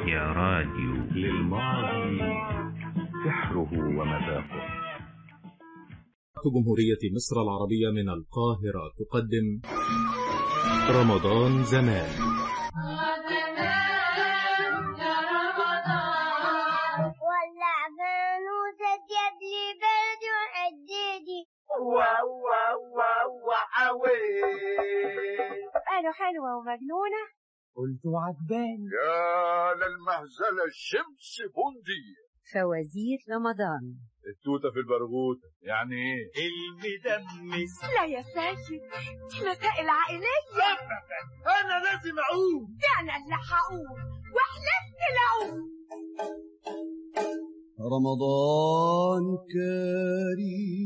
يا راديو للماضي سحره ومذاقه جمهورية مصر العربية من القاهرة تقدم رمضان زمان ولع فانوسك يبلي برد وحديدي واو واو وعوي قالوا حلوة ومجنونة قلت عجبان يا للمهزلة الشمس بندية فوازير رمضان التوتة في البرغوثة يعني ايه المدمس لا يا سيد دي مسائل عائلية انا لازم اقوم ده أنا اللي هقول وحلفت لو رمضان كريم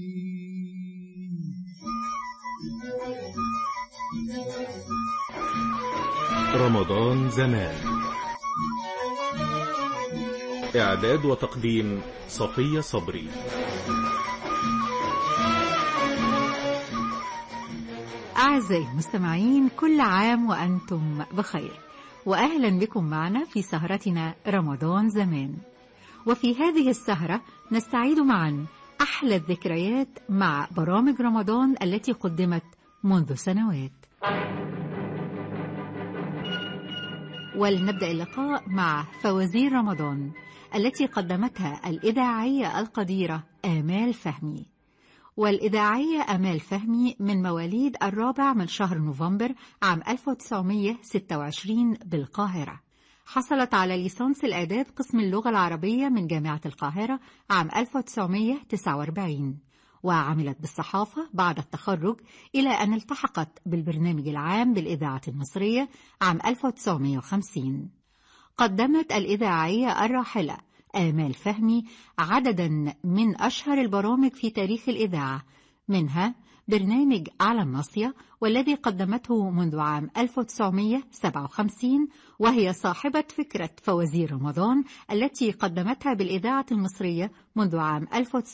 رمضان زمان إعداد وتقديم صفية صبري أعزائي المستمعين كل عام وأنتم بخير وأهلا بكم معنا في سهرتنا رمضان زمان وفي هذه السهرة نستعيد معا أحلى الذكريات مع برامج رمضان التي قدمت منذ سنوات ولنبدأ اللقاء مع فوازير رمضان التي قدمتها الإذاعية القديرة آمال فهمي والإذاعية أمال فهمي من مواليد الرابع من شهر نوفمبر عام 1926 بالقاهرة حصلت على ليسانس الإعداد قسم اللغة العربية من جامعة القاهرة عام 1949 وعملت بالصحافة بعد التخرج إلى أن التحقت بالبرنامج العام بالإذاعة المصرية عام 1950 قدمت الإذاعية الراحلة آمال فهمي عددا من أشهر البرامج في تاريخ الإذاعة منها برنامج على الناصية والذي قدمته منذ عام 1957 وهي صاحبة فكرة فوازير رمضان التي قدمتها بالإذاعة المصرية منذ عام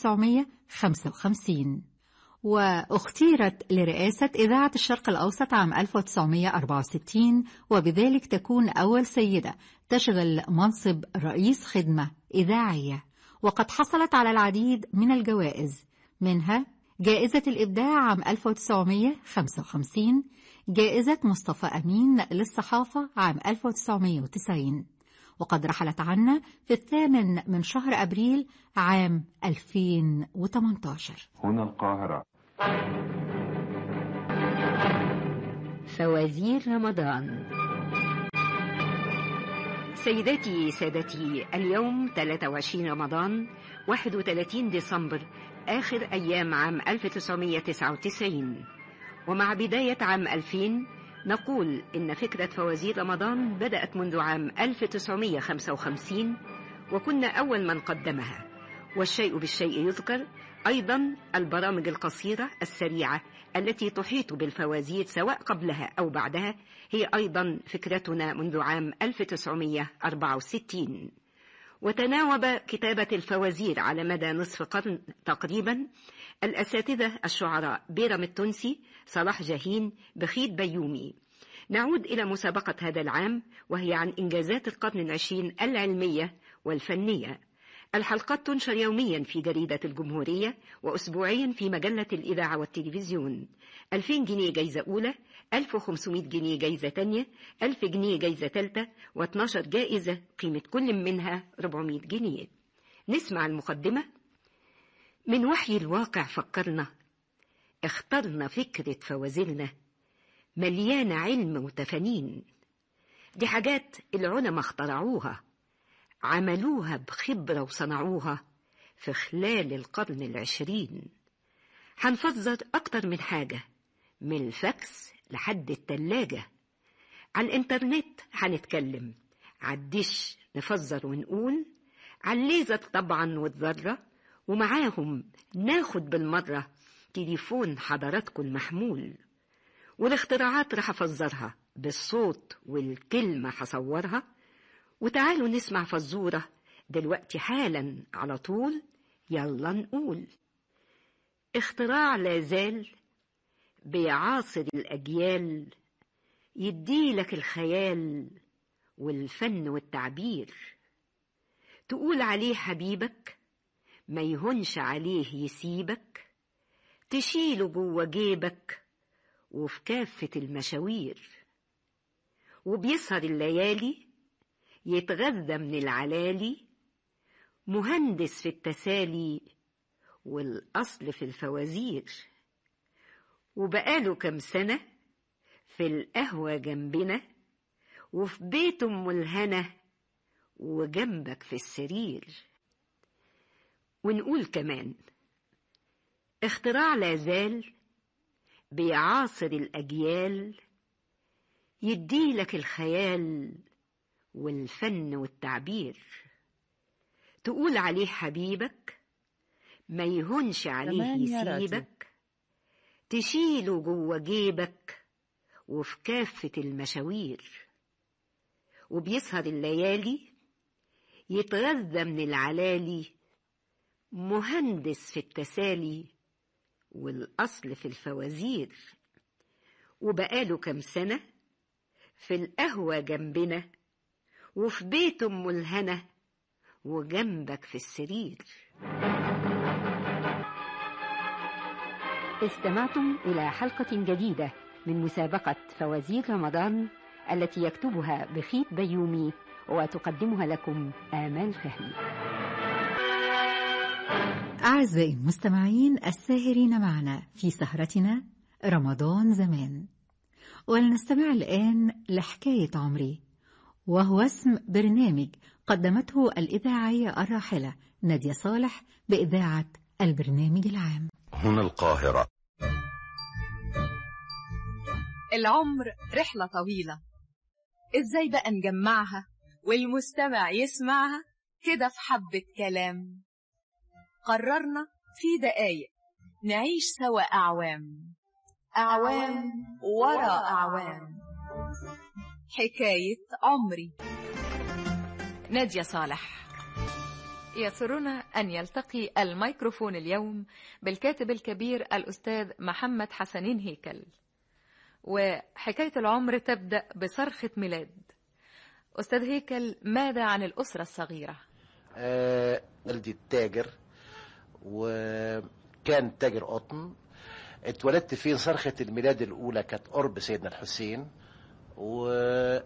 1955 واختيرت لرئاسة إذاعة الشرق الأوسط عام 1964 وبذلك تكون أول سيدة تشغل منصب رئيس خدمة إذاعية وقد حصلت على العديد من الجوائز منها جائزة الإبداع عام 1955 جائزة مصطفى أمين للصحافة عام 1990 وقد رحلت عنا في الثامن من شهر أبريل عام 2018 هنا القاهرة فوازير رمضان سيداتي سادتي اليوم 23 رمضان 31 ديسمبر آخر أيام عام 1999 ومع بداية عام 2000 نقول إن فكرة فوازير رمضان بدأت منذ عام 1955 وكنا أول من قدمها والشيء بالشيء يذكر أيضا البرامج القصيرة السريعة التي تحيط بالفوازير سواء قبلها أو بعدها هي أيضا فكرتنا منذ عام 1964 وتناوب كتابة الفوازير على مدى نصف قرن تقريبا الأساتذة الشعراء بيرم التونسي صلاح جاهين بخيت بيومي نعود إلى مسابقة هذا العام وهي عن إنجازات القرن العشرين العلمية والفنية الحلقات تنشر يوميا في جريدة الجمهورية وأسبوعيا في مجلة الإذاعة والتلفزيون 2000 جنيه جايزة أولى 1500 جنيه جايزة تانية 1000 جنيه جايزة تالتة و12 جائزة قيمة كل منها 400 جنيه نسمع المقدمة من وحي الواقع فكرنا اخترنا فكرة فوازيرنا مليانة علم وتفانين دي حاجات العلماء اخترعوها عملوها بخبرة وصنعوها في خلال القرن العشرين هنفزر أكتر من حاجة من الفاكس لحد التلاجة على الإنترنت هنتكلم على الدش نفزر ونقول على الليزر طبعا والذرة ومعاهم ناخد بالمرة تليفون حضراتكم المحمول والاختراعات رح أفزرها بالصوت والكلمة هصورها وتعالوا نسمع فزورة دلوقتي حالا على طول يلا نقول اختراع لا زال بيعاصر الأجيال يديلك الخيال والفن والتعبير تقول عليه حبيبك ما يهونش عليه يسيبك تشيله جوه جيبك وفي كافة المشاوير وبيسهر الليالي يتغذى من العلالي مهندس في التسالي والأصل في الفوازير وبقاله كام سنة في القهوة جنبنا وفي بيت أم الهنا وجنبك في السرير ونقول كمان اختراع لا زال بيعاصر الأجيال يديلك الخيال والفن والتعبير تقول عليه حبيبك ما يهونش عليه كمان يا راديو. يسيبك تشيله جوه جيبك وفي كافة المشاوير وبيسهر الليالي يتغذى من العلالي مهندس في التسالي والأصل في الفوازير وبقاله كام سنة في القهوة جنبنا وفي بيت أم الهنا وجنبك في السرير استمعتم إلى حلقة جديدة من مسابقة فوازير رمضان التي يكتبها بخيت بيومي وتقدمها لكم آمال فهمي أعزائي المستمعين الساهرين معنا في سهرتنا رمضان زمان ولنستمع الآن لحكاية عمري وهو اسم برنامج قدمته الإذاعية الراحلة نادية صالح بإذاعة البرنامج العام هنا القاهرة العمر رحلة طويلة ازاي بقى نجمعها والمستمع يسمعها كده في حبة كلام قررنا في دقايق نعيش سوا أعوام أعوام ورا أعوام حكاية عمري نادية صالح يسرنا أن يلتقي الميكروفون اليوم بالكاتب الكبير الأستاذ محمد حسنين هيكل وحكاية العمر تبدأ بصرخة ميلاد أستاذ هيكل ماذا عن الأسرة الصغيرة؟ آه، والدي التاجر وكان تاجر قطن اتولدت في صرخة الميلاد الأولى كانت قرب سيدنا الحسين وفاكر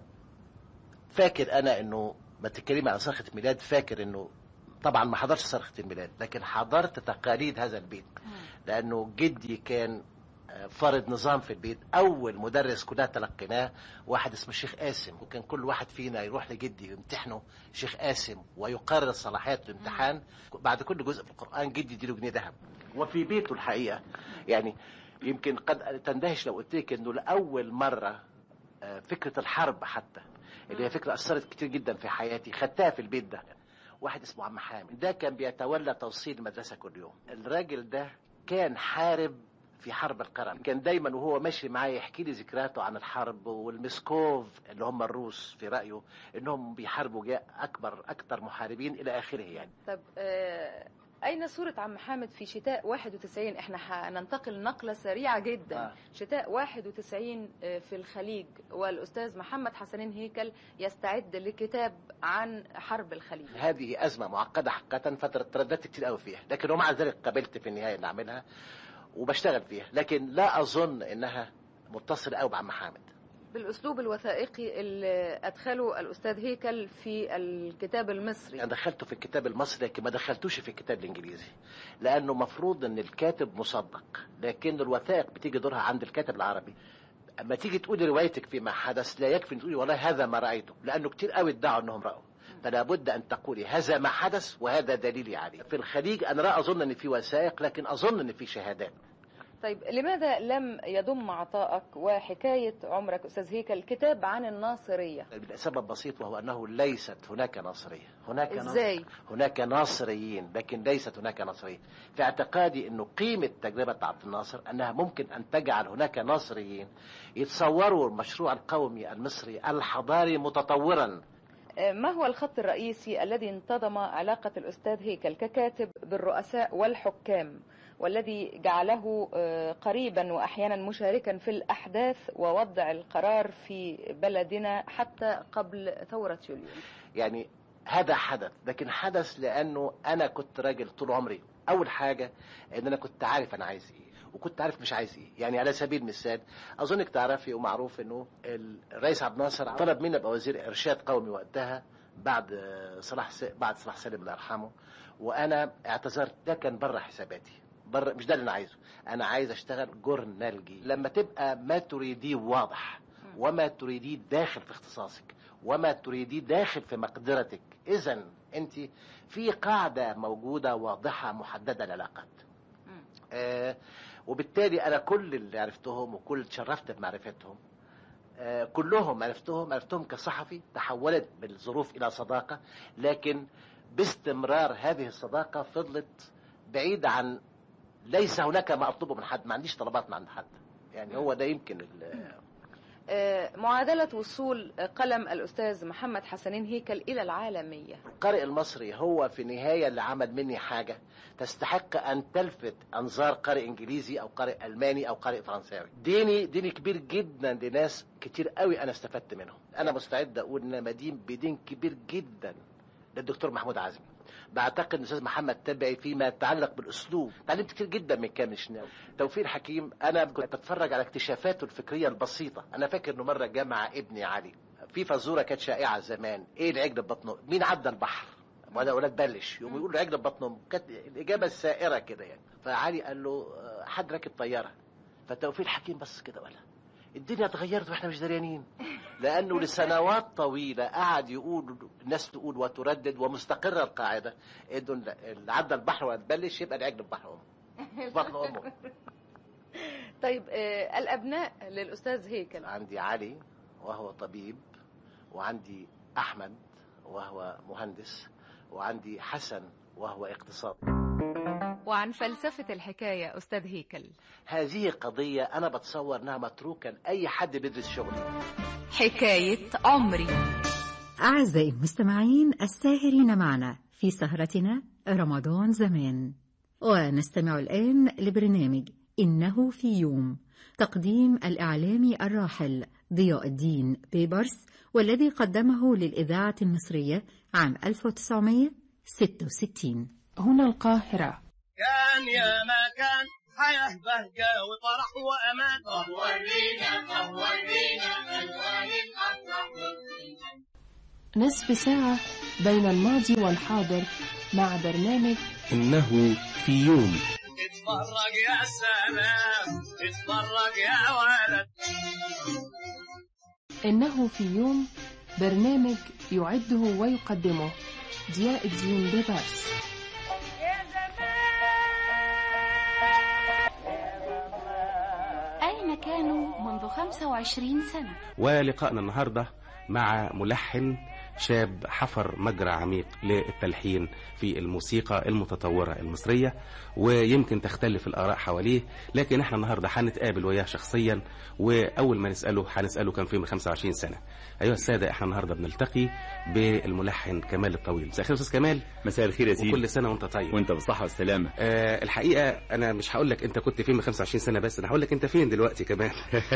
أنا إنه ما تتكلمي عن صرخة ميلاد فاكر إنه طبعا ما حضرتش صرخة الميلاد لكن حضرت تقاليد هذا البيت لأنه جدي كان آه، فرض نظام في البيت أول مدرس كلنا تلقيناه واحد اسمه الشيخ قاسم وكان كل واحد فينا يروح لجدي يمتحنه شيخ قاسم ويقرر صلاحيات الامتحان بعد كل جزء في القرآن جدي يديله جنيه ذهب وفي بيته الحقيقة يعني يمكن قد تندهش لو قلت لك انه لاول مره آه، فكره الحرب حتى اللي هي فكره اثرت كتير جدا في حياتي خدتها في البيت ده واحد اسمه عم حامد ده كان بيتولى توصيل المدرسه كل يوم الراجل ده كان حارب في حرب القرن كان دايما وهو ماشي معايا يحكي لي ذكرياته عن الحرب والمسكوف اللي هم الروس في رايه انهم بيحاربوا جاء اكبر اكثر محاربين الى اخره يعني طب آه، أين صورة عم حامد في شتاء 91 احنا هننتقل نقلة سريعة جدا آه. شتاء 91 آه، في الخليج والأستاذ محمد حسنين هيكل يستعد لكتاب عن حرب الخليج هذه أزمة معقدة حقيقة فترة ترددت كتير قوي فيها لكن ومع ذلك قبلت في النهاية إني أعملها وبشتغل فيها لكن لا أظن إنها متصلة قوي بعم حامد بالأسلوب الوثائقي اللي أدخله الأستاذ هيكل في الكتاب المصري أنا دخلته في الكتاب المصري لكن ما دخلتوش في الكتاب الإنجليزي لأنه مفروض إن الكاتب مصدق لكن الوثائق بتيجي دورها عند الكاتب العربي أما تيجي تقولي روايتك فيما حدث لا يكفي أن تقولي والله هذا ما رأيته لأنه كتير قوي ادعوا أنهم رأوا فلا بد أن تقولي هذا ما حدث وهذا دليلي عليه في الخليج أنا لا أظن أن في وثائق لكن أظن أن في شهادات طيب لماذا لم يضم عطائك وحكاية عمرك أستاذ هيكل كتاب عن الناصرية لسبب بسيط وهو أنه ليست هناك ناصرية هناك ناصر- إزاي؟ هناك ناصريين لكن ليست هناك ناصريين في اعتقادي أنه قيمة تجربة عبد الناصر أنها ممكن أن تجعل هناك ناصريين يتصوروا المشروع القومي المصري الحضاري متطورا ما هو الخط الرئيسي الذي انتظم علاقة الأستاذ هيكل ككاتب بالرؤساء والحكام والذي جعله قريبا وأحيانا مشاركا في الأحداث ووضع القرار في بلدنا حتى قبل ثورة يوليو يعني هذا حدث لكن حدث لأنه أنا كنت راجل طول عمري أول حاجة أن أنا كنت عارف أنا عايز إيه وكنت عارف مش عايز ايه يعني على سبيل المثال اظنك تعرفي ومعروف انه الرئيس عبد الناصر طلب مني ابقى وزير ارشاد قومي وقتها بعد صلاح س... بعد صلاح سالم الله يرحمه وانا اعتذرت ده كان بره حساباتي بره مش ده اللي انا عايزه انا عايز اشتغل جورنالجي لما تبقى ما تريديه واضح وما تريديه داخل في اختصاصك وما تريديه داخل في مقدرتك اذا انت في قاعده موجوده واضحه محدده للعلاقات آه وبالتالي انا كل اللي عرفتهم وكل اللي تشرفت بمعرفتهم آه كلهم عرفتهم عرفتهم كصحفي تحولت بالظروف الى صداقه لكن باستمرار هذه الصداقه فضلت بعيده عن ليس هناك ما اطلبه من حد ما عنديش طلبات من عند حد يعني هو ده يمكن معادلة وصول قلم الأستاذ محمد حسنين هيكل إلى العالمية القارئ المصري هو في النهاية اللي عمل مني حاجة تستحق أن تلفت أنظار قارئ إنجليزي أو قارئ ألماني أو قارئ فرنساوي ديني ديني كبير جدا لناس كتير قوي أنا استفدت منهم أنا مستعد أقول إن مدين بدين كبير جدا للدكتور محمود عزمي بعتقد ان الاستاذ محمد تبعي فيما يتعلق بالاسلوب تعلمت كتير جدا من كامل شناوي توفيق حكيم انا كنت اتفرج على اكتشافاته الفكريه البسيطه انا فاكر انه مره جه مع ابني علي في فزوره كانت شائعه زمان ايه العجل ببطنه مين عدى البحر وانا اولاد بلش يقوم يقول له عجل ببطنه كانت الاجابه السائره كده يعني فعلي قال له حد راكب طياره فتوفيق الحكيم بس كده ولا الدنيا اتغيرت واحنا مش دريانين لانه لسنوات طويله قعد يقول الناس تقول وتردد ومستقره القاعده انه اللي عدى البحر وتبلش يبقى العجل ببحر امه بطن امه طيب آه الابناء للاستاذ هيكل عندي علي وهو طبيب وعندي احمد وهو مهندس وعندي حسن وهو اقتصاد وعن فلسفة الحكاية أستاذ هيكل هذه قضية أنا بتصور أنها متروكة لأي حد بيدرس شغلي حكاية عمري أعزائي المستمعين الساهرين معنا في سهرتنا رمضان زمان ونستمع الآن لبرنامج إنه في يوم تقديم الإعلامي الراحل ضياء الدين بيبرس والذي قدمه للإذاعة المصرية عام 1966 هنا القاهرة كان يا ما كان حياة بهجة وفرح وأمان ورينا ورينا ألوان الأفراح نصف ساعة بين الماضي والحاضر مع برنامج إنه في يوم اتفرج يا سلام اتفرج يا ولد إنه في يوم برنامج يعده ويقدمه ضياء الدين بيبرس أين كانوا منذ 25 سنة؟ ولقائنا النهاردة مع ملحن شاب حفر مجرى عميق للتلحين في الموسيقى المتطورة المصرية ويمكن تختلف الآراء حواليه لكن احنا النهاردة هنتقابل وياه شخصيا وأول ما نسأله هنسأله كان فيه من 25 سنة أيها السادة احنا النهاردة بنلتقي بالملحن كمال الطويل مساء الخير أستاذ كمال مساء الخير يا سيدي وكل سنة وأنت طيب وأنت بالصحة والسلامة آه الحقيقة أنا مش هقول لك أنت كنت فين من 25 سنة بس أنا هقول لك أنت فين دلوقتي كمان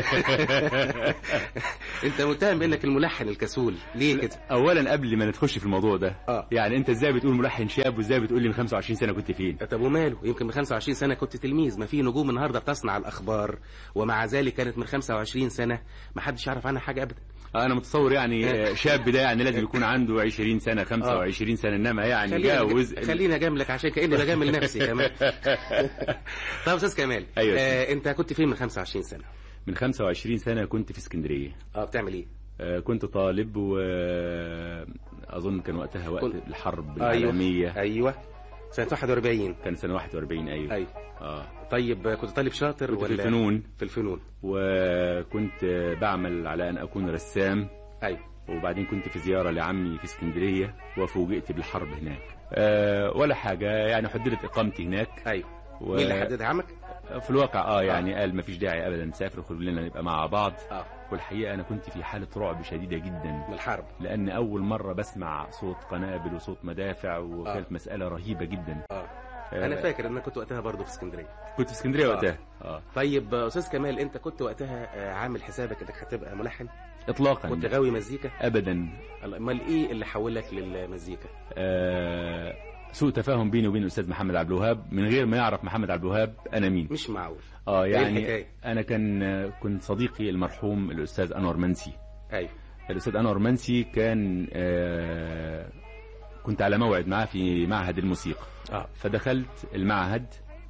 أنت متهم بأنك الملحن الكسول ليه كده؟ اولا قبل ما نخش في الموضوع ده آه. يعني انت ازاي بتقول ملحن شاب وازاي بتقول لي من 25 سنه كنت فين طب وماله يمكن من 25 سنه كنت تلميذ ما في نجوم النهارده بتصنع الاخبار ومع ذلك كانت من 25 سنه ما حدش يعرف عنها حاجه ابدا انا متصور يعني شاب ده يعني لازم يكون عنده 20 سنه 25 سنه انما يعني خلينا جاوز خلينا اجاملك عشان كاني بجامل نفسي كمان طب استاذ كمال أيوة. آه انت كنت فين من 25 سنه من 25 سنه كنت في اسكندريه اه بتعمل ايه آه كنت طالب واظن كان وقتها وقت كنت- الحرب العالميه ايوه سنه 41 كان سنه 41 ايوه ايوه اه طيب آه، كنت طالب شاطر كنت ولا في الفنون في الفنون وكنت بعمل على ان اكون رسام ايوه وبعدين كنت في زيارة لعمي في اسكندرية وفوجئت بالحرب هناك أه ولا حاجة يعني حددت إقامتي هناك ايوه و... مين اللي حددها عمك في الواقع اه يعني قال ما فيش داعي ابدا نسافر خلينا نبقى مع بعض آه. والحقيقه انا كنت في حاله رعب شديده جدا من الحرب لان اول مره بسمع صوت قنابل وصوت مدافع وكانت آه. مساله رهيبه جدا اه آه، انا فاكر ان انا كنت وقتها برضه في اسكندريه كنت في اسكندريه آه. وقتها اه طيب آه، استاذ كمال انت كنت وقتها آه، عامل حسابك انك هتبقى ملحن اطلاقا كنت غاوي مزيكا ابدا امال ايه اللي حولك للمزيكا آه سوء تفاهم بيني وبين الاستاذ محمد عبد الوهاب من غير ما يعرف محمد عبد الوهاب انا مين مش معقول اه إيه يعني الحكاية؟ انا كان كنت صديقي المرحوم الاستاذ انور منسي ايوه الاستاذ انور منسي كان آه كنت على موعد معاه في معهد الموسيقى اه فدخلت المعهد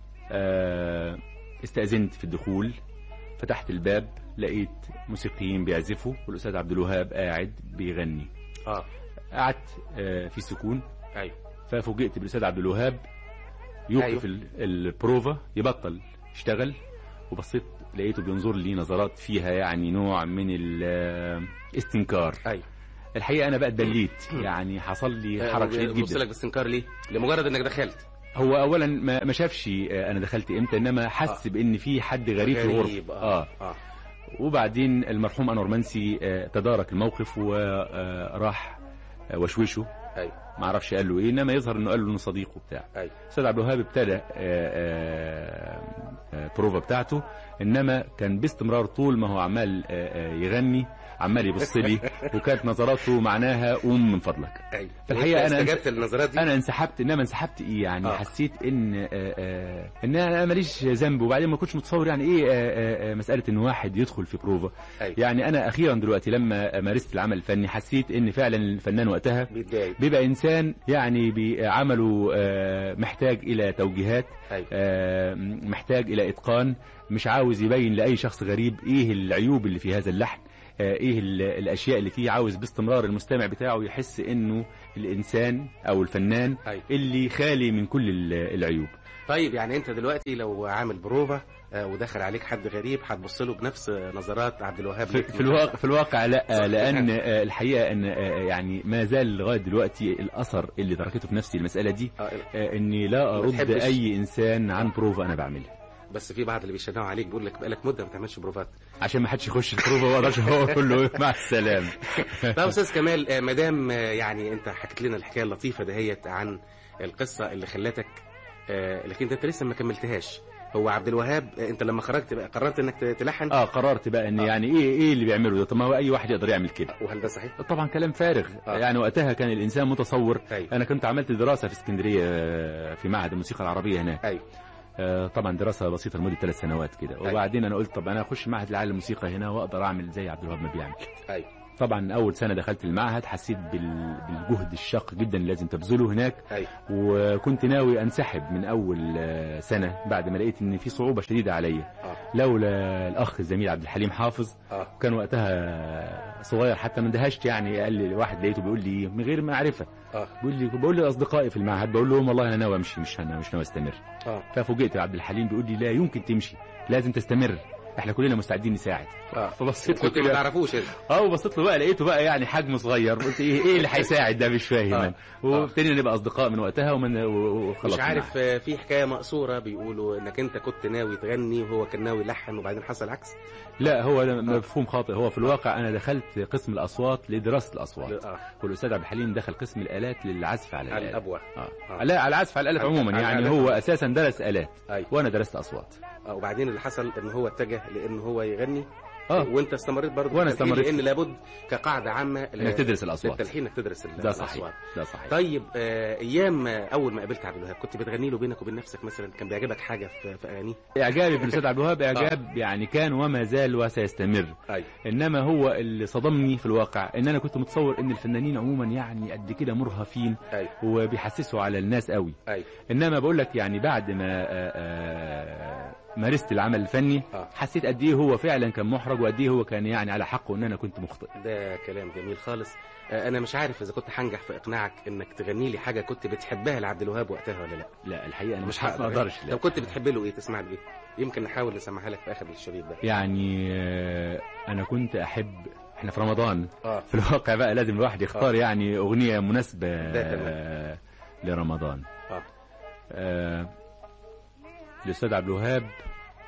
آه استأذنت في الدخول فتحت الباب لقيت موسيقيين بيعزفوا والاستاذ عبد الوهاب قاعد بيغني اه قعدت آه في سكون ايوه ففوجئت بالاستاذ عبد الوهاب يوقف أيوه. أيوه. البروفا يبطل يشتغل وبصيت لقيته بينظر لي نظرات فيها يعني نوع من الاستنكار ايوه الحقيقه انا بقى اتدليت يعني حصل لي حرج شديد بص لك جدا باستنكار ليه لمجرد انك دخلت هو اولا ما ما شافش آه، انا دخلت امتى انما حس بان في حد غريب في الغرفه غريب اه اه اه وبعدين المرحوم انور منسي آه، تدارك الموقف وراح وشوشه ايوه ما اعرفش قال له ايه انما يظهر انه قال له انه صديقه بتاع ايوه استاذ عبد الوهاب ابتدى آه، آه، آه، بروفا بتاعته انما كان باستمرار طول ما هو عمال آه، آه، يغني عمال يبص لي وكانت نظراته معناها قوم من فضلك ايوه في الحقيقه أنت انا استجبت للنظرات دي انا انسحبت انما انسحبت ايه يعني آه. آه. حسيت ان آه، آه، ان انا ماليش ذنب وبعدين ما كنتش متصور يعني ايه آه، آه، آه، مساله ان واحد يدخل في بروفا أيوة. يعني انا اخيرا دلوقتي لما مارست العمل الفني حسيت ان فعلا الفنان وقتها بيتضايق بيبقى انسان يعني بعمله آه، محتاج الى توجيهات أيوة. آه، محتاج الى اتقان مش عاوز يبين لاي شخص غريب ايه العيوب اللي في هذا اللحن آه، ايه ال- الاشياء اللي فيه عاوز باستمرار المستمع بتاعه يحس انه الانسان او الفنان أيوة. اللي خالي من كل ال- العيوب طيب يعني انت دلوقتي لو عامل بروفا آه، ودخل عليك حد غريب هتبص له بنفس نظرات عبد الوهاب في, ليك في الواقع في الواقع لا صح. لان آه، الحقيقه ان آه، يعني ما زال لغايه دلوقتي الاثر اللي تركته في نفسي المساله دي آه، آه، اني لا ارد تحبش- اي انسان عن بروفا انا بعملها بس في بعض اللي بيشنقوا عليك بيقول لك بقالك مده ما تعملش بروفات عشان ما حدش يخش البروفا وما اقدرش هو كله مع السلامه طب استاذ كمال آه، مدام آه، يعني انت حكيت لنا الحكايه اللطيفه دهيت عن القصه اللي خلتك آه، لكن انت لسه ما كملتهاش هو عبد الوهاب آه، انت لما خرجت بقى قررت انك ت- تلحن اه قررت بقى ان يعني ايه ايه اللي بيعمله ده طب ما هو اي واحد يقدر يعمل كده وهل ده صحيح طبعا كلام فارغ آه. يعني وقتها كان الانسان متصور أيوة. انا كنت عملت دراسه في اسكندريه آه، في معهد الموسيقى العربيه هناك ايوه آه، طبعا دراسه بسيطه لمده ثلاث سنوات كده أيوة. وبعدين انا قلت طب انا اخش معهد العالم الموسيقى هنا واقدر اعمل زي عبد الوهاب ما بيعمل ايوه طبعا اول سنه دخلت المعهد حسيت بال- بالجهد الشاق جدا اللي لازم تبذله هناك ايوه وكنت ناوي انسحب من اول آه، سنه بعد ما لقيت ان في صعوبه شديده عليا اه لولا الاخ الزميل عبد الحليم حافظ اه كان وقتها صغير حتى ما اندهشت يعني قال لي واحد لقيته بيقول لي من غير معرفه اه بيقول لي بقول لي لاصدقائي في المعهد بقول لهم والله انا ناوي امشي مش انا مش ناوي استمر اه ففوجئت بعبد الحليم بيقول لي لا يمكن تمشي لازم تستمر احنا كلنا مستعدين نساعد اه فبصيت له كنت ما كده تعرفوش انت اه وبصيت له بقى لقيته بقى يعني حجمه صغير قلت ايه ايه اللي هيساعد ده مش فاهم آه. أنا. وابتدينا نبقى اصدقاء من وقتها ومن و- وخلاص مش عارف آه، في حكايه مقصوره بيقولوا انك انت كنت ناوي تغني وهو كان ناوي يلحن وبعدين حصل عكس لا هو ده مفهوم خاطئ هو في الواقع انا دخلت قسم الاصوات لدراسه الاصوات اه والاستاذ عبد الحليم دخل قسم الالات للعزف على على الالات الابوه اه آه. لا على العزف على الالات على- عموما على يعني الآلات. هو اساسا درس الات ايوه وانا درست اصوات آه، وبعدين اللي حصل ان هو اتجه لان هو يغني اه وانت استمريت برضه وأنا في التلحين استمريت. لان لابد كقاعده عامه انك تدرس الاصوات للتلحين انك تدرس ال- ده صحيح الاصوات ده صحيح طيب آه، ايام آه، اول ما قابلت عبد الوهاب كنت بتغني له بينك وبين نفسك مثلا كان بيعجبك حاجه في في اغانيه اعجابي بالاستاذ عبد الوهاب اعجاب يعني كان وما زال وسيستمر ايوه انما هو اللي صدمني في الواقع ان انا كنت متصور ان الفنانين عموما يعني قد كده مرهفين ايوه وبيحسسوا على الناس قوي ايوه انما بقول لك يعني بعد ما آه، آه، مارست العمل الفني آه. حسيت قد ايه هو فعلا كان محرج وقد ايه هو كان يعني على حقه ان انا كنت مخطئ ده كلام جميل خالص آه، انا مش عارف اذا كنت هنجح في اقناعك انك تغني لي حاجه كنت بتحبها لعبد الوهاب وقتها ولا لا لا الحقيقه انا مش مش هقدر ما اقدرش لو لا كنت بتحب له ايه تسمع له ايه يمكن نحاول نسمعها لك في اخر الشريط ده يعني آه، انا كنت احب احنا في رمضان اه في الواقع بقى لازم الواحد يختار آه. يعني اغنيه مناسبه ده تمام. آه، لرمضان اه آه، الاستاذ عبد الوهاب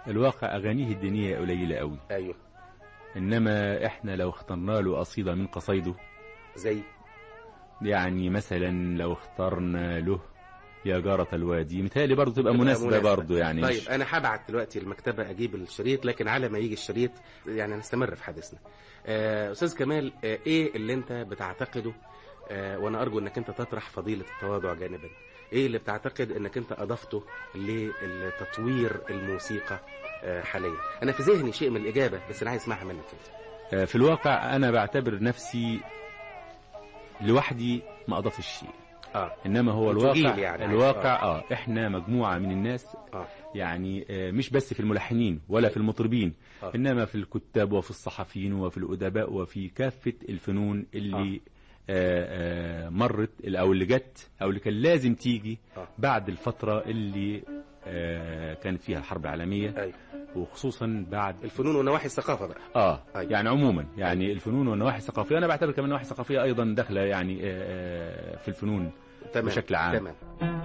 الواقع اغانيه الدينيه قليله قوي ايوه انما احنا لو اخترنا له قصيده من قصايده زي يعني مثلا لو اخترنا له يا جارة الوادي متهيألي برضه تبقى تبقى مناسبة مناسبة. برضه يعني طيب مش- انا هبعت دلوقتي المكتبه اجيب الشريط لكن على ما يجي الشريط يعني نستمر في حديثنا آه، استاذ كمال آه، ايه اللي انت بتعتقده آه، وانا ارجو انك انت تطرح فضيله التواضع جانبا ايه اللي بتعتقد انك انت اضفته لتطوير الموسيقى آه، حاليا انا في ذهني شيء من الاجابه بس انا عايز اسمعها منك انت آه، في الواقع أنا بعتبر نفسي لوحدي ما أضافش شيء اه انما هو انتوا الواقع جيل يعني. الواقع اه احنا مجموعه من الناس آه. يعني آه مش بس في الملحنين ولا في المطربين آه. انما في الكتاب وفي الصحفيين وفي الادباء وفي كافه الفنون اللي آه. آه مرت او اللي جت او اللي كان لازم تيجي آه. بعد الفتره اللي آه كانت فيها الحرب العالميه أيوة. وخصوصا بعد الفنون ونواحي الثقافه بقى اه أيوة. يعني عموما يعني الفنون والنواحي الثقافيه انا بعتبر كمان النواحي الثقافيه ايضا داخله يعني آه، آه، في الفنون تمام بشكل عام تمام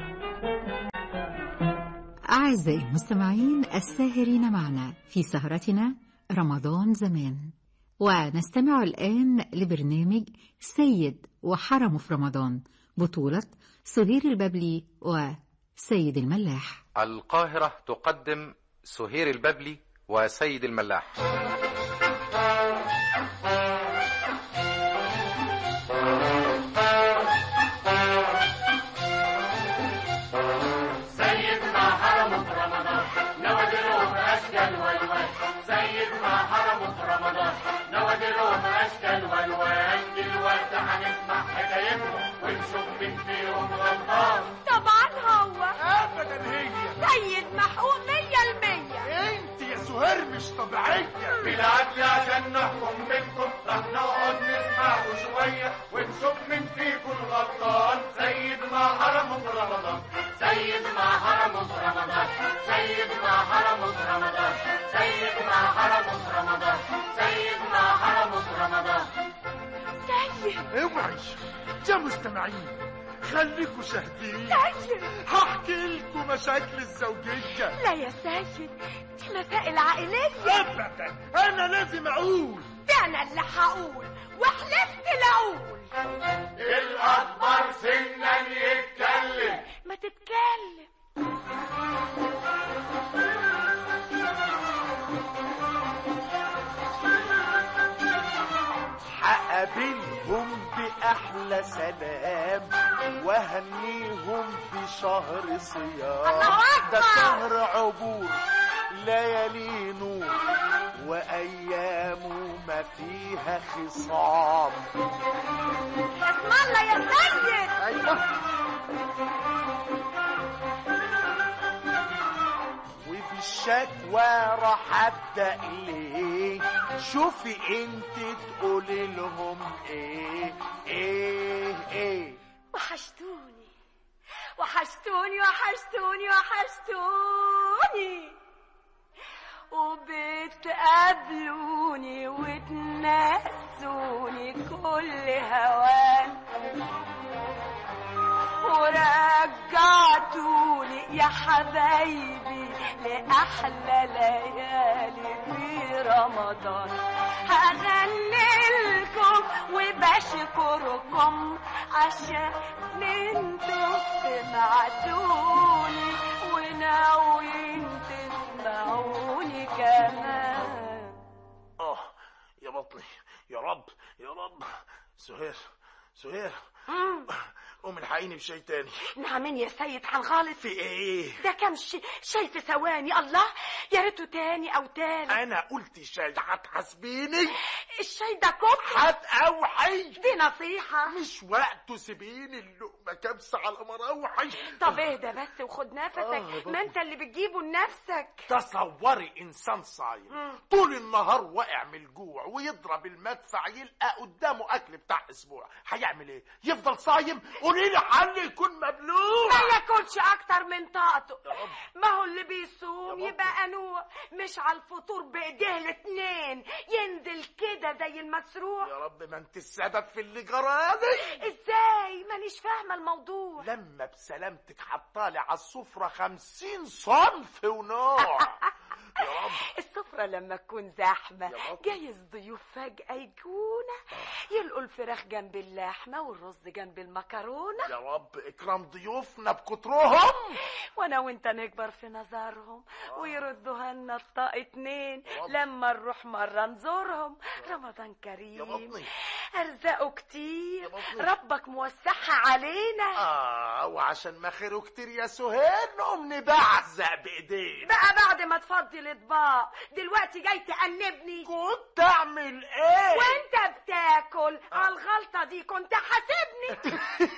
أعزائي المستمعين الساهرين معنا في سهرتنا رمضان زمان ونستمع الآن لبرنامج سيد وحرمه في رمضان بطولة سهير الببلي وسيد الملاح القاهرة تقدم سهير الببلي وسيد الملاح سيدنا حرمه في رمضان نوادره بأشكال والوان سيدنا حرمه في رمضان نوادره بأشكال والوان دلوقتي هنسمع حكايتهم ونشوف مين فيهم غلطان طبعا هو ابدا هي سيد محقوق مية المية انت يا سهير مش طبيعيه بالعدل عشان نحكم منكم رح نقعد نسمعكم شوية ونشوف مين فيكم الغلطان سيدنا حرمه في رمضان سيدنا حرمه في رمضان سيدنا حرمه في رمضان سيدنا حرمه في رمضان سيدنا حرمه في رمضان سيد اوعي يا مستمعين خليكوا شاهدين سيد هحكي لكم مشاكل الزوجيه لا يا سيد دي مسائل عائلية ابدا انا لازم اقول ده أنا اللي هقول وحلفت لأقول الأكبر سنا يتكلم ما تتكلم هقابلهم بأحلى سلام وهنيهم بشهر صيام الله أكبر! ده شهر عبور ليالي نور وأيامه ما فيها خصام اسم الله يا سيد أيوة وبالشكوى راح ابدا ليه شوفي انت تقولي لهم ايه ايه ايه وحشتوني وحشتوني وحشتوني وحشتوني وبتقابلوني وتنسوني كل هوان ورجعتوني يا حبايبي لأحلى ليالي في رمضان هغني لكم وبشكركم عشان انتم سمعتوني وناويين تسمعوني كمان اه يا بطني يا رب يا رب سهير سهير قوم الحقيني بشي تاني نعمين يا سيد هنغلط في ايه ده كم شي شي في ثواني الله يا ريته تاني او تالت انا قلت شاي هتحاسبيني الشاي ده كفر هتقوحي دي نصيحة مش وقته سيبيني اللقمة كبسة على مراوحي طب اهدى بس وخد آه، نفسك بابا. ما انت اللي بتجيبه لنفسك تصوري انسان صايم طول النهار واقع من الجوع ويضرب المدفع يلقى قدامه اكل بتاع اسبوع هيعمل ايه يفضل صايم قولي لي حل يكون مبلوع ما ياكلش اكتر من طاقته يا رب. ما هو اللي بيصوم يا رب. يبقى قنوع مش على الفطور بايديه الاتنين ينزل كده زي المسروح يا رب ما انت السبب في اللي جرالي ازاي مانيش فاهمه الموضوع لما بسلامتك حطالي على السفرة خمسين صنف ونوع السفرة لما تكون زحمة جايز ضيوف فجأة يجونا يلقوا الفراخ جنب اللحمة والرز جنب المكرونة يا رب اكرم ضيوفنا بكترهم وانا وانت نكبر في نظرهم ويردوها لنا الطاق اتنين لما نروح مرة نزورهم رمضان كريم ارزاقه كتير ربك موسعها علينا اه وعشان ما خيره كتير يا سهير نقوم نبعزق بايدينا بقى بعد ما تفضي الاطباق دلوقتي جاي تأنبني كنت اعمل ايه وانت بتاكل على الغلطة دي كنت حاسبني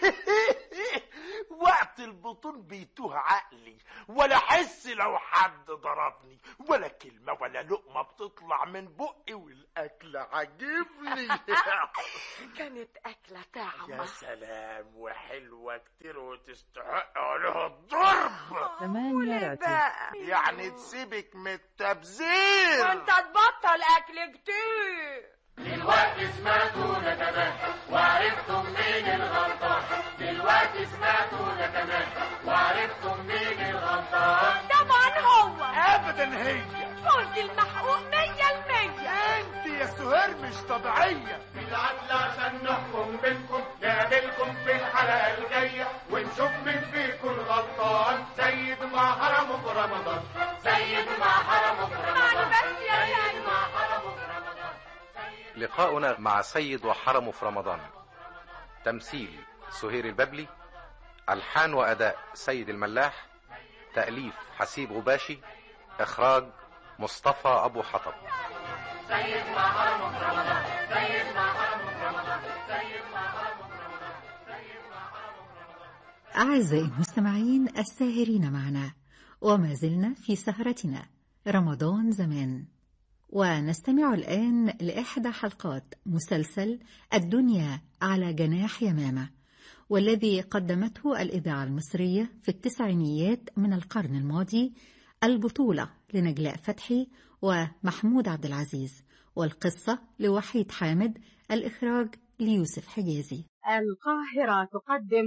وقت البطون بيتوه عقلي ولا حس لو حد ضربني ولا كلمة ولا لقمة بتطلع من بقي والأكل عجبني كانت أكلة يا طعمة سلام وحلوة كتير وتستحق عليها الضرب ثمانية راتب يعني تسيبك من التبذير وانت تبطل اكل كتير دلوقتي سمعتوا ده كمان وعرفتم مين الغلطان دلوقتي سمعتوا ده كمان وعرفتم مين الغلطان طبعا هو ابدا هي فوز المحقوق مية المية انت يا سهير مش طبيعية بالعدل عشان نحكم بينكم نقابلكم في الحلقة الجاية ونشوف مين فيكم الغلطان سيد ما حرمه في رمضان سيد ما حرمه في رمضان سيد ما حرمه في رمضان لقاؤنا مع سيد وحرمه في رمضان تمثيل سهير الببلي ألحان وأداء سيد الملاح تأليف حسيب غباشي إخراج مصطفى أبو حطب سيد ما حرمه في رمضان سيد ما حرمه في رمضان سيد ما حرمه في رمضان سيد ما حرمه في رمضان أعزائي المستمعين الساهرين معنا وما زلنا في سهرتنا رمضان زمان ونستمع الآن لإحدى حلقات مسلسل الدنيا على جناح يمامة والذي قدمته الإذاعة المصرية في التسعينيات من القرن الماضي البطولة لنجلاء فتحي ومحمود عبد العزيز والقصة لوحيد حامد الإخراج ليوسف حجازي القاهرة تقدم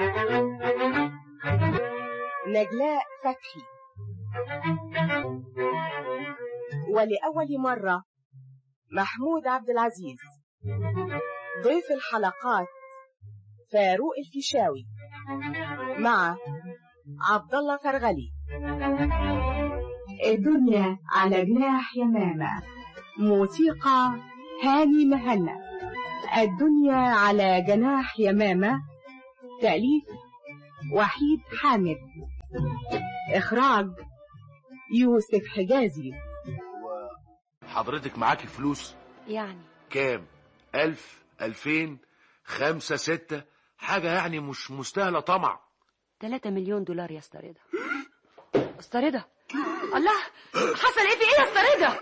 نجلاء فتحي ولأول مرة محمود عبد العزيز ضيف الحلقات فاروق الفيشاوي مع عبد الله فرغلي الدنيا على جناح يمامة موسيقى هاني مهنا الدنيا على جناح يمامة تأليف وحيد حامد إخراج يوسف حجازي حضرتك معاكي فلوس يعني كام ألف ألفين خمسة ستة حاجة يعني مش مستاهلة طمع 3 مليون دولار يا اسطى رضا اسطى رضا الله حصل ايه في ايه يا اسطى رضا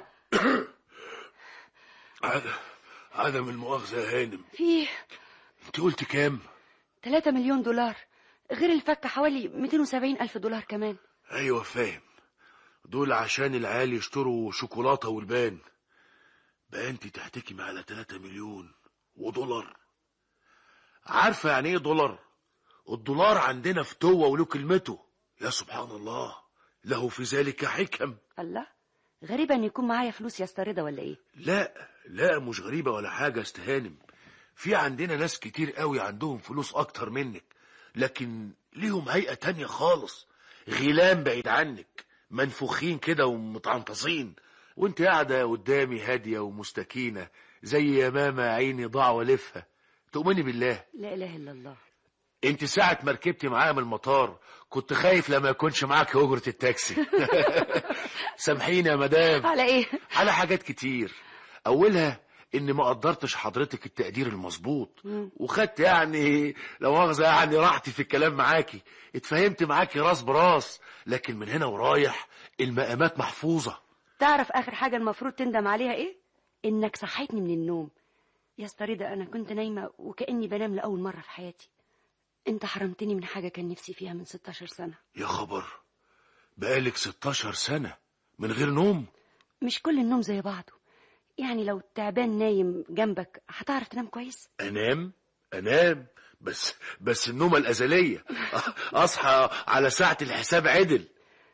عدم عدم المؤاخذة يا هانم في ايه انت قلت كام 3 مليون دولار غير الفك حوالي 270 ألف دولار كمان ايوه فاهم دول عشان العيال يشتروا شوكولاتة والبان بقى انت تحتكم على 3 مليون ودولار عارفة يعني ايه دولار الدولار عندنا في توة وله كلمته يا سبحان الله له في ذلك حكم الله غريبة ان يكون معايا فلوس يا اسطى رضا ولا ايه لا لا مش غريبة ولا حاجة استهانم في عندنا ناس كتير قوي عندهم فلوس اكتر منك لكن ليهم هيئة تانية خالص غيلان بعيد عنك منفوخين كده ومتعنطصين وانت قاعدة قدامي هادية ومستكينة زي يمامة عيني ضاع ولفها تؤمني بالله لا اله الا الله انت ساعة ما ركبتي معايا من المطار كنت خايف لما يكونش معاك أجرة التاكسي سامحيني يا مدام على ايه على حاجات كتير أولها إني ما قدرتش حضرتك التقدير المظبوط مم. وخدت يعني لو مؤاخذة يعني راحتي في الكلام معاكي اتفهمت معاكي راس براس لكن من هنا ورايح المقامات محفوظة تعرف اخر حاجة المفروض تندم عليها ايه انك صحيتني من النوم يا اسطى رضا انا كنت نايمة وكأني بنام لأول مرة في حياتي انت حرمتني من حاجة كان نفسي فيها من 16 سنة يا خبر بقالك 16 سنة من غير نوم مش كل النوم زي بعضه يعني لو تعبان نايم جنبك هتعرف تنام كويس انام انام بس بس النومه الازليه اصحى على ساعه الحساب عدل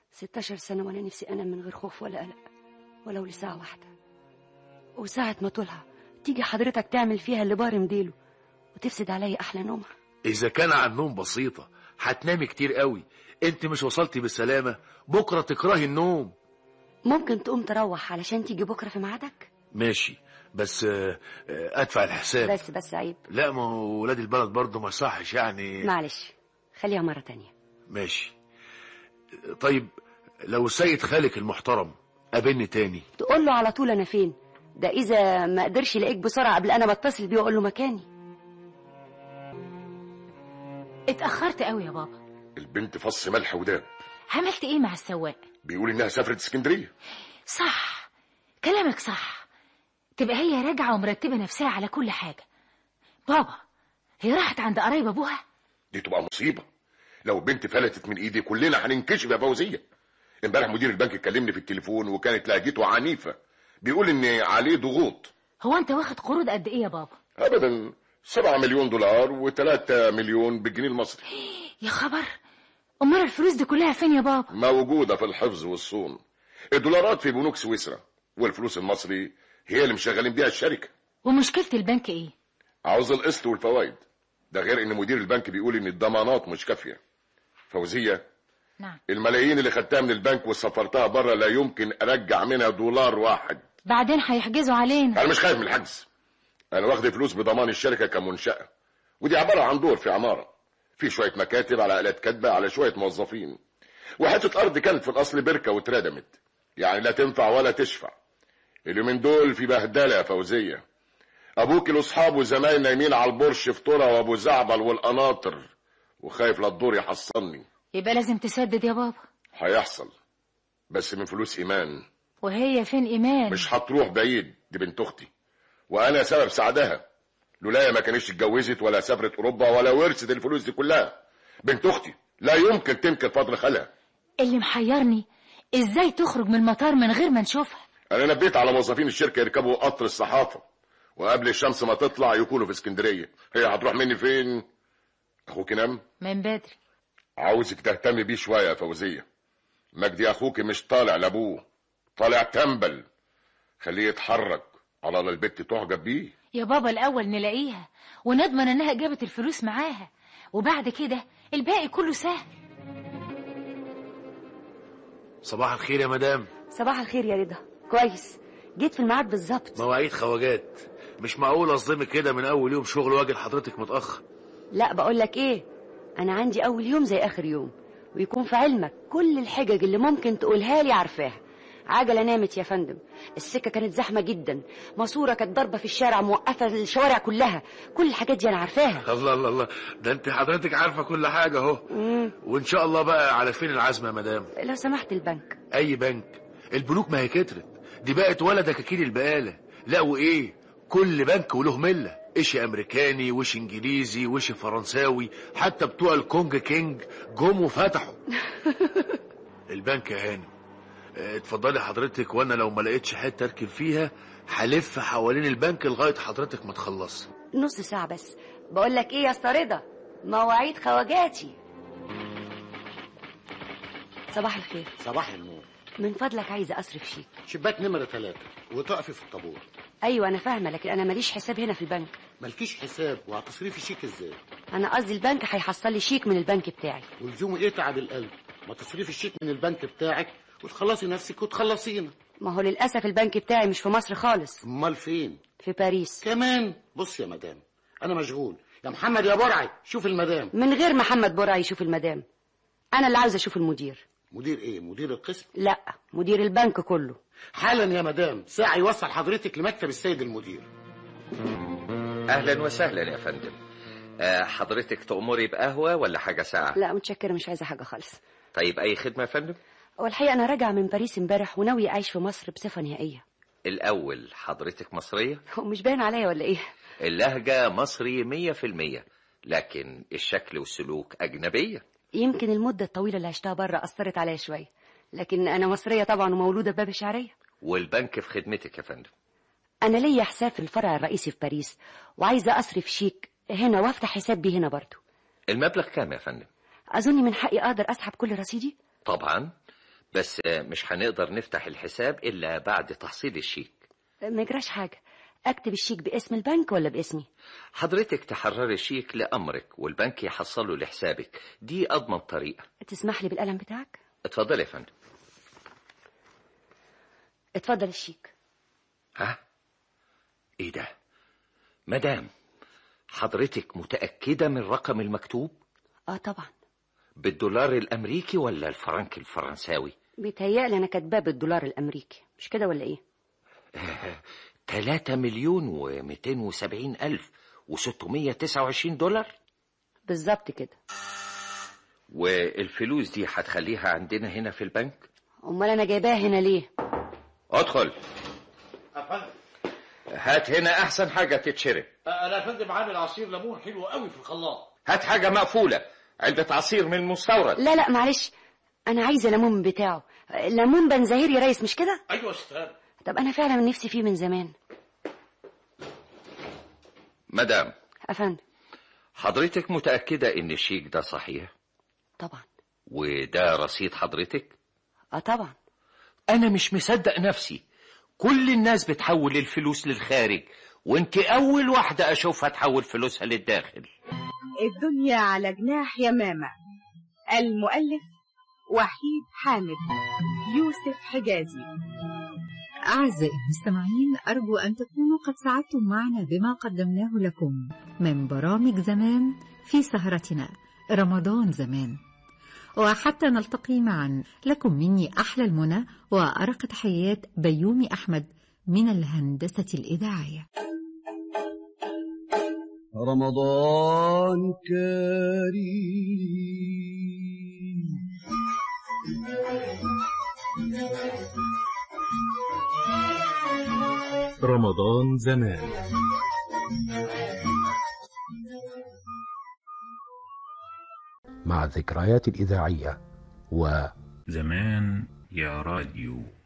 16 سنة وأنا نفسي أنام من غير خوف ولا قلق ولو لساعة واحدة وساعة ما طولها تيجي حضرتك تعمل فيها اللي بارم ديله وتفسد عليا أحلى نومها اذا كان عن نوم بسيطة هتنامي كتير قوي انت مش وصلتي بالسلامة بكرة تكرهي النوم ممكن تقوم تروح علشان تيجي بكرة في ميعادك ماشي بس آه، آه، ادفع الحساب بس بس عيب لا ما هو ولاد البلد برضه ما صحش يعني معلش خليها مرة تانية ماشي طيب لو السيد خالك المحترم قابلني تاني تقول له على طول أنا فين ده إذا ما قدرش يلاقيك بسرعة قبل أنا بتصل بيه وأقول له مكاني اتأخرت قوي يا بابا البنت فص ملح وداب عملت ايه مع السواق بيقول انها سافرت اسكندريه صح كلامك صح تبقى هي راجعة ومرتبة نفسها على كل حاجة بابا هي راحت عند قرايب ابوها دي تبقى مصيبه لو البنت فلتت من ايدي كلنا هننكشف يا فوزيه امبارح مدير البنك كلمني في التليفون وكانت لهجته عنيفه بيقول ان عليه ضغوط هو انت واخد قروض قد ايه يا بابا ابدا 7 مليون دولار و3 مليون بالجنيه المصري يا خبر امال الفلوس دي كلها فين يا بابا موجوده في الحفظ والصون الدولارات في بنوك سويسرا والفلوس المصري هي اللي مشغلين بيها الشركه ومشكلة البنك ايه عاوز القسط والفوائد ده غير ان مدير البنك بيقول ان الضمانات مش كافيه فوزيه نعم الملايين اللي خدتها من البنك وسفرتها بره لا يمكن ارجع منها دولار واحد بعدين هيحجزوا علينا انا مش خايف من الحجز انا واخد فلوس بضمان الشركه كمنشاه ودي عباره عن دور في عماره في شويه مكاتب على آلات كاتبه على شويه موظفين وحته ارض كانت في الاصل بركه واتردمت يعني لا تنفع ولا تشفع اليومين دول في بهدله يا فوزيه ابوك لاصحابه وزمايل نايمين على البرش في طرة وابو زعبل والقناطر وخايف لا الدور يحصلني يبقى لازم تسدد يا بابا هيحصل بس من فلوس ايمان وهي فين ايمان مش هتروح بعيد دي بنت اختي وانا سبب سعدها لولايا ما كانتش اتجوزت ولا سافرت اوروبا ولا ورثت الفلوس دي كلها بنت اختي لا يمكن تنكر فضل خالها اللي محيرني ازاي تخرج من المطار من غير ما نشوفها انا نبيت على موظفين الشركه يركبوا قطر الصحافه وقبل الشمس ما تطلع يكونوا في اسكندريه هي هتروح مني فين اخوك نام من بدري عاوزك تهتمي بيه شويه يا فوزيه مجدي اخوك مش طالع لابوه طالع تنبل خليه يتحرك على الله البت تعجب بيه يا بابا الاول نلاقيها ونضمن انها جابت الفلوس معاها وبعد كده الباقي كله سهل صباح الخير يا مدام صباح الخير يا رضا كويس جيت في الميعاد بالظبط مواعيد خواجات مش معقول اصدمك كده من اول يوم شغل واجي لحضرتك متاخر لا بقول لك ايه انا عندي اول يوم زي اخر يوم ويكون في علمك كل الحجج اللي ممكن تقولها لي عارفاها عجلة نامت يا فندم السكة كانت زحمة جدا ماسورة كانت ضربة في الشارع موقفة الشوارع كلها كل الحاجات دي أنا عارفاها الله الله الله ده انت حضرتك عارفه كل حاجه اهو وان شاء الله بقى على فين العزمه يا مدام لو سمحت البنك اي بنك البنوك ما هي كترت دي بقت ولا دكاكين البقاله لا وايه كل بنك وله مله ايش امريكاني وش انجليزي وش فرنساوي حتى بتوع الكونج كينج جم وفتحوا البنك يا هانم اه، اتفضلي حضرتك وانا لو ما لقيتش حته اركن فيها هلف حوالين البنك لغايه حضرتك ما تخلصي نص ساعة بس بقول لك ايه يا اسطى رضا مواعيد خواجاتي صباح الخير صباح النور من فضلك عايزة أصرف شيك شباك نمرة ثلاثة وتقفي في الطابور أيوة أنا فاهمة لكن أنا ماليش حساب هنا في البنك مالكيش حساب وهتصرفي شيك ازاي أنا قصدي البنك هيحصل لي شيك من البنك بتاعي ولزوم ايه تعب القلب ما تصرفي الشيك من البنك بتاعك وتخلصي نفسك وتخلصينا ما هو للأسف البنك بتاعي مش في مصر خالص امال فين في باريس كمان بص يا مدام انا مشغول يا محمد يا برعي شوف المدام من غير محمد برعي يشوف المدام أنا اللي عاوزة أشوف المدير مدير ايه مدير القسم لا مدير البنك كله حالا يا مدام ساعة يوصل حضرتك لمكتب السيد المدير اهلا وسهلا يا فندم آه، حضرتك تأمري بقهوة ولا حاجة ساعة لا متشكرة مش عايزة حاجة خالص طيب أي خدمة يا فندم والحقيقة أنا راجعة من باريس امبارح وناوية أعيش في مصر بصفة نهائية الأول حضرتك مصرية هو مش باين عليا ولا إيه اللهجة مصري مية في المية لكن الشكل والسلوك أجنبية يمكن المدة الطويلة اللي عشتها بره أثرت عليا شوية لكن أنا مصرية طبعا ومولودة بباب الشعرية والبنك في خدمتك يا فندم أنا ليا حساب في الفرع الرئيسي في باريس وعايزة أصرف شيك هنا وأفتح حساب بيه هنا برضو المبلغ كام يا فندم أظن من حقي أقدر أسحب كل رصيدي طبعا بس آه، مش هنقدر نفتح الحساب إلا بعد تحصيل الشيك ما يجراش حاجة اكتب الشيك باسم البنك ولا باسمي حضرتك تحرري الشيك لأمرك والبنك يحصله لحسابك دي أضمن طريقة تسمح لي بالقلم بتاعك اتفضل يا فندم اتفضل الشيك ها ايه ده مدام حضرتك متأكدة من الرقم المكتوب اه طبعا بالدولار الأمريكي ولا الفرنك الفرنساوي بيتهيألي انا كاتباه بالدولار الامريكي مش كده ولا ايه 3 مليون ومئتين وسبعين ألف وستمية تسعة وعشرين دولار بالظبط كده والفلوس دي هتخليها عندنا هنا في البنك امال انا جايباها هنا ليه ادخل هات هنا أحسن حاجة تتشرب انا يا فندم عامل عصير ليمون حلو قوي في الخلاط هات حاجة مقفولة علبة عصير من المستورد لا لا معلش انا عايزه ليمون بتاعه ليمون بنزهير يا ريس مش كده ايوه يا استاذ طب انا فعلا نفسي فيه من زمان مدام افندم حضرتك متأكدة إن الشيك ده صحيح طبعا وده رصيد حضرتك اه طبعا أنا مش مصدق نفسي كل الناس بتحول الفلوس للخارج وانت أول واحدة أشوفها تحول فلوسها للداخل الدنيا على جناح يمامة المؤلف وحيد حامد يوسف حجازي أعزائي المستمعين أرجو أن تكونوا قد سعدتم معنا بما قدمناه لكم من برامج زمان في سهرتنا رمضان زمان وحتى نلتقي معا لكم مني أحلى المنى وأرق تحيات بيومي أحمد من الهندسة الإذاعية رمضان كريم رمضان زمان مع الذكريات الإذاعية و زمان يا راديو